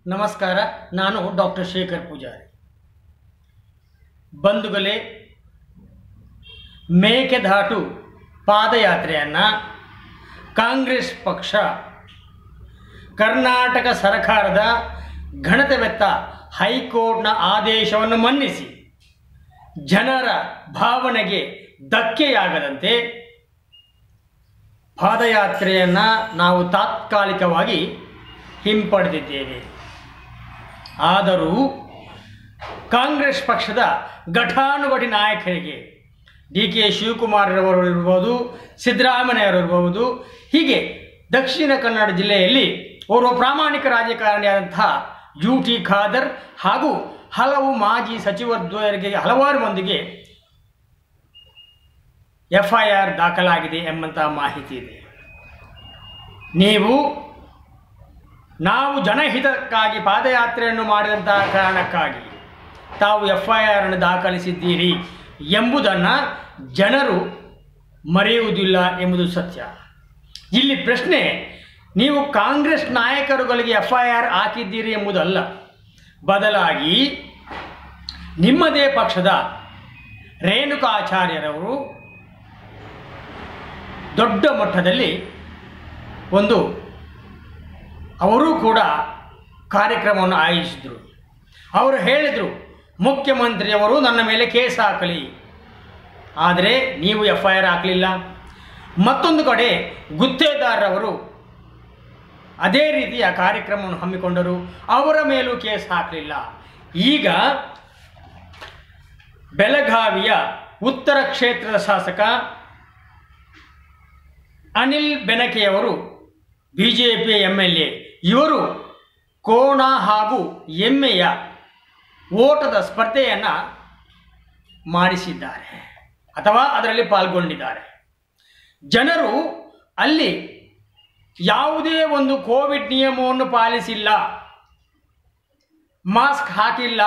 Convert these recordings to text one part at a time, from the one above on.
ನಮಸ್ಕಾರ ನಾನು ಡಾಕ್ಟರ್ ಶೇಖರ್ ಪೂಜಾರಿ ಬಂಧುಗಳೇ ಮೇಕೆದಾಟು ಪಾದಯಾತ್ರೆಯನ್ನು ಕಾಂಗ್ರೆಸ್ ಪಕ್ಷ ಕರ್ನಾಟಕ ಸರ್ಕಾರದ ಗಣತವೆತ್ತ ಹೈಕೋರ್ಟ್ನ ಆದೇಶವನ್ನು ಮನ್ನಿಸಿ ಜನರ ಭಾವನೆಗೆ ಧಕ್ಕೆಯಾಗದಂತೆ ಪಾದಯಾತ್ರೆಯನ್ನು ನಾವು ತಾತ್ಕಾಲಿಕವಾಗಿ ಹಿಂಪಡೆದಿದ್ದೇವೆ ಆದರೂ ಕಾಂಗ್ರೆಸ್ ಪಕ್ಷದ ಘಟಾನುಘಟಿ ನಾಯಕರಿಗೆ ಡಿ ಕೆ ಶಿವಕುಮಾರ್ರವರು ಇರ್ಬೋದು ಸಿದ್ದರಾಮಯ್ಯರವರು ಹೀಗೆ ದಕ್ಷಿಣ ಕನ್ನಡ ಜಿಲ್ಲೆಯಲ್ಲಿ ಓರ್ವ ಪ್ರಾಮಾಣಿಕ ರಾಜಕಾರಣಿಯಾದಂತಹ ಯು ಟಿ ಖಾದರ್ ಹಾಗೂ ಹಲವು ಮಾಜಿ ಸಚಿವದ್ವಯರಿಗೆ ಹಲವಾರು ಮಂದಿಗೆ ಎಫ್ ಐ ಆರ್ ದಾಖಲಾಗಿದೆ ಎಂಬಂತಹ ಮಾಹಿತಿ ಇದೆ ನೀವು ನಾವು ಜನಹಿತಕ್ಕಾಗಿ ಪಾದಯಾತ್ರೆಯನ್ನು ಮಾಡಿದಂತಹ ಕಾರಣಕ್ಕಾಗಿ ತಾವು ಎಫ್ ಐ ಆರ್ ಅನ್ನು ದಾಖಲಿಸಿದ್ದೀರಿ ಎಂಬುದನ್ನು ಜನರು ಮರೆಯುವುದಿಲ್ಲ ಎಂಬುದು ಸತ್ಯ ಇಲ್ಲಿ ಪ್ರಶ್ನೆ ನೀವು ಕಾಂಗ್ರೆಸ್ ನಾಯಕರುಗಳಿಗೆ ಎಫ್ ಐ ಆರ್ ಹಾಕಿದ್ದೀರಿ ಎಂಬುದಲ್ಲ ಬದಲಾಗಿ ನಿಮ್ಮದೇ ಪಕ್ಷದ ರೇಣುಕಾಚಾರ್ಯರವರು ದೊಡ್ಡ ಮಟ್ಟದಲ್ಲಿ ಒಂದು ಅವರೂ ಕೂಡ ಕಾರ್ಯಕ್ರಮವನ್ನು ಆಯೋಜಿಸಿದರು ಅವರು ಹೇಳಿದರು ಮುಖ್ಯಮಂತ್ರಿಯವರು ನನ್ನ ಮೇಲೆ ಕೇಸ್ ಹಾಕಲಿ ಆದರೆ ನೀವು ಎಫ್ ಐ ಆರ್ ಹಾಕಲಿಲ್ಲ ಮತ್ತೊಂದು ಕಡೆ ಗುತ್ತೇದಾರರವರು ಅದೇ ರೀತಿಯ ಕಾರ್ಯಕ್ರಮವನ್ನು ಹಮ್ಮಿಕೊಂಡರು ಅವರ ಮೇಲೂ ಕೇಸ್ ಹಾಕಲಿಲ್ಲ ಈಗ ಬೆಳಗಾವಿಯ ಉತ್ತರ ಕ್ಷೇತ್ರದ ಶಾಸಕ ಅನಿಲ್ ಬೆನಕೆಯವರು B J P M L A ಇವರು ಕೋಣ ಹಾಗೂ ಎಮ್ಮೆಯ ಓಟದ ಸ್ಪರ್ಧೆಯನ್ನು ಮಾಡಿಸಿದ್ದಾರೆ ಅಥವಾ ಅದರಲ್ಲಿ ಪಾಲ್ಗೊಂಡಿದ್ದಾರೆ ಜನರು ಅಲ್ಲಿ ಯಾವುದೇ ಒಂದು ಕೋವಿಡ್ ನಿಯಮವನ್ನು ಪಾಲಿಸಿಲ್ಲ ಮಾಸ್ಕ್ ಹಾಕಿಲ್ಲ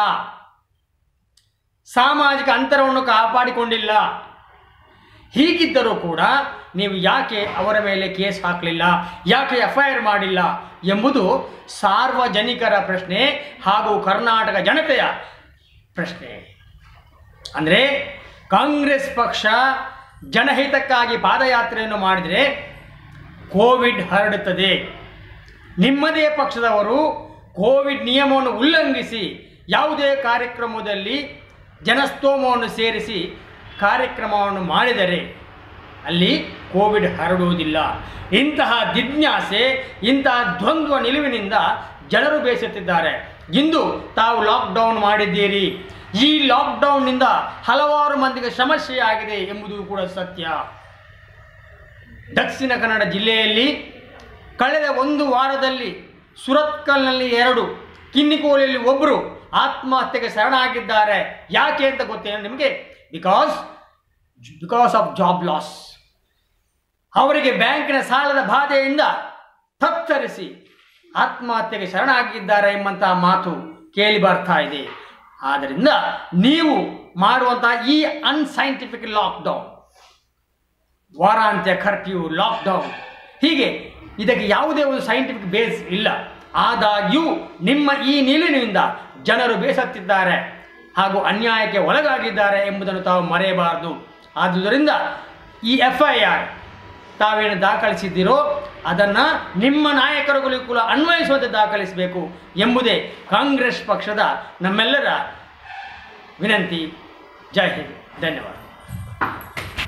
ಸಾಮಾಜಿಕ ಅಂತರವನ್ನು ಕಾಪಾಡಿಕೊಂಡಿಲ್ಲ ಹೀಗಿದ್ದರೂ ಕೂಡ ನೀವು ಯಾಕೆ ಅವರ ಮೇಲೆ ಕೇಸ್ ಹಾಕಲಿಲ್ಲ ಯಾಕೆ ಎಫ್ ಐ ಆರ್ ಮಾಡಿಲ್ಲ ಎಂಬುದು ಸಾರ್ವಜನಿಕರ ಪ್ರಶ್ನೆ ಹಾಗೂ ಕರ್ನಾಟಕ ಜನತೆಯ ಪ್ರಶ್ನೆ ಅಂದರೆ ಕಾಂಗ್ರೆಸ್ ಪಕ್ಷ ಜನಹಿತಕ್ಕಾಗಿ ಪಾದಯಾತ್ರೆಯನ್ನು ಮಾಡಿದರೆ ಕೋವಿಡ್ ಹರಡುತ್ತದೆ ನಿಮ್ಮದೇ ಪಕ್ಷದವರು ಕೋವಿಡ್ ನಿಯಮವನ್ನು ಉಲ್ಲಂಘಿಸಿ ಯಾವುದೇ ಕಾರ್ಯಕ್ರಮದಲ್ಲಿ ಜನಸ್ತೋಮವನ್ನು ಸೇರಿಸಿ ಕಾರ್ಯಕ್ರಮವನ್ನು ಮಾಡಿದರೆ ಅಲ್ಲಿ ಕೋವಿಡ್ ಹರಡುವುದಿಲ್ಲ ಇಂತಹ ಜಿಜ್ಞಾಸೆ ಇಂತಹ ದ್ವಂದ್ವ ನಿಲುವಿನಿಂದ ಜನರು ಬೇಸತ್ತಿದ್ದಾರೆ ಇಂದು ತಾವು ಲಾಕ್ಡೌನ್ ಮಾಡಿದ್ದೀರಿ ಈ ಲಾಕ್ಡೌನ್ನಿಂದ ಹಲವಾರು ಮಂದಿಗೆ ಸಮಸ್ಯೆ ಆಗಿದೆ ಎಂಬುದು ಕೂಡ ಸತ್ಯ ದಕ್ಷಿಣ ಕನ್ನಡ ಜಿಲ್ಲೆಯಲ್ಲಿ ಕಳೆದ ಒಂದು ವಾರದಲ್ಲಿ ಸುರತ್ಕಲ್ನಲ್ಲಿ ಎರಡು ಕಿನ್ನಿಕೋಲಿಯಲ್ಲಿ ಒಬ್ಬರು ಆತ್ಮಹತ್ಯೆಗೆ ಶರಣಾಗಿದ್ದಾರೆ ಯಾಕೆ ಅಂತ ಗೊತ್ತೇನು ನಿಮಗೆ because because of job loss ಅವರಿಗೆ ಬ್ಯಾಂಕಿನ ಸಾಲದ ಬಾಧೆಯಿಂದ ತತ್ತರಿಸಿ ಆತ್ಮಹತ್ಯೆಗೆ ಶರಣಾಗಿದ್ದಾರೆ ಎಂಬಂತಹ ಮಾತು ಕೇಳಿ ಬರ್ತಾ ಇದೆ ಆದ್ದರಿಂದ ನೀವು ಮಾಡುವಂತಹ ಈ ಅನ್ಸೈಂಟಿಫಿಕ್ ಲಾಕ್ಡೌನ್ ವಾರಾಂತ್ಯ ಕರ್ಫ್ಯೂ ಲಾಕ್ಡೌನ್ ಹೀಗೆ ಇದಕ್ಕೆ ಯಾವುದೇ ಒಂದು ಸೈಂಟಿಫಿಕ್ ಬೇಸ್ ಇಲ್ಲ ಆದಾಗ್ಯೂ ನಿಮ್ಮ ಈ ನಿಲುವಿನಿಂದ ಜನರು ಬೇಸತ್ತಿದ್ದಾರೆ ಹಾಗೂ ಅನ್ಯಾಯಕ್ಕೆ ಒಳಗಾಗಿದ್ದಾರೆ ಎಂಬುದನ್ನು ತಾವು ಮರೆಯಬಾರದು ಆದುದರಿಂದ ಈ ಎಫ್ ಐ ಆರ್ ತಾವೇನು ದಾಖಲಿಸಿದ್ದೀರೋ ಅದನ್ನು ನಿಮ್ಮ ನಾಯಕರುಗಳಿಗೂ ಕೂಡ ಅನ್ವಯಿಸುವಂತೆ ದಾಖಲಿಸಬೇಕು ಎಂಬುದೇ ಕಾಂಗ್ರೆಸ್ ಪಕ್ಷದ ನಮ್ಮೆಲ್ಲರ ವಿನಂತಿ ಜೈ ಹಿಂದ್ ಧನ್ಯವಾದ